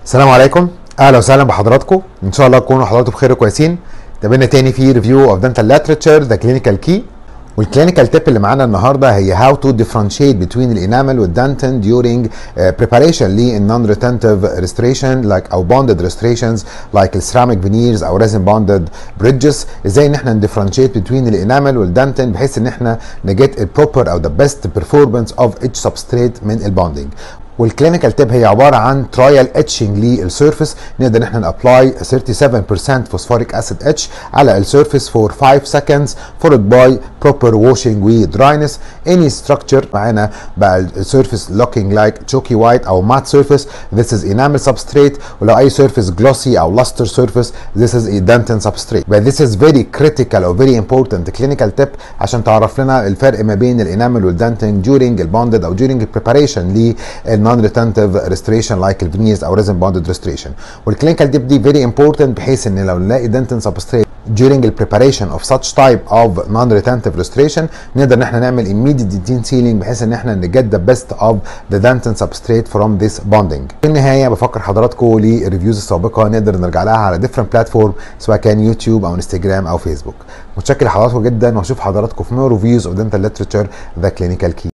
السلام عليكم اهلا وسهلا بحضراتكم ان شاء الله تكونوا حضراتكم بخير وكويسين تابعنا تاني في ريفيو اوف دنتال لاتريتشر ذا كلينيكال كي والكلينيكال تيب اللي معانا النهارده هي هاو تو differentiate between الانامل والدانتن during uh, preparation للنون retentive restoration like او bonded restorations like السيراميك veneers او resin bonded bridges ازاي ان احنا differentiate between الانامل والدانتن بحيث ان احنا نجيت البروبر او the best performance of each substrate من البوندنج والكلينيكال تيب هي عباره عن ترايل اتشنج للسيرفيس نقدر ان احنا نابلاي 37% فوسفوريك اسيد اتش على السيرفيس فور 5 سكندز فولد باي بروبر واشنج ودراينس اني ستراكشر معانا بقى السيرفيس لوكينج لايك تشوكي وايت او مات سيرفيس ذس از انامل سبستريت ولو اي سيرفيس جلوسي او لاستر سيرفيس ذس از دانتن سبستريت but this is very critical or very important clinical tip عشان تعرف لنا الفرق ما بين الانامل والدانتن during البوندد او during preparation لل non retentive restoration like الفينيرز او resin bonded restoration والكلينيكال ديب دي very important بحيث ان لو نلاقي dentin substrate during the preparation of such type of non-retentive restoration نقدر ان احنا نعمل immediate dentin sealing بحيث ان احنا نجد the best of the dentin substrate from this bonding. في النهايه بفكر حضراتكم للريفيوز السابقه نقدر نرجع لها على different platform سواء كان يوتيوب او انستجرام او فيسبوك. متشكر لحضراتكم جدا واشوف حضراتكم في مور ريفيوز اوف dental literature ذا كلينيكال كي.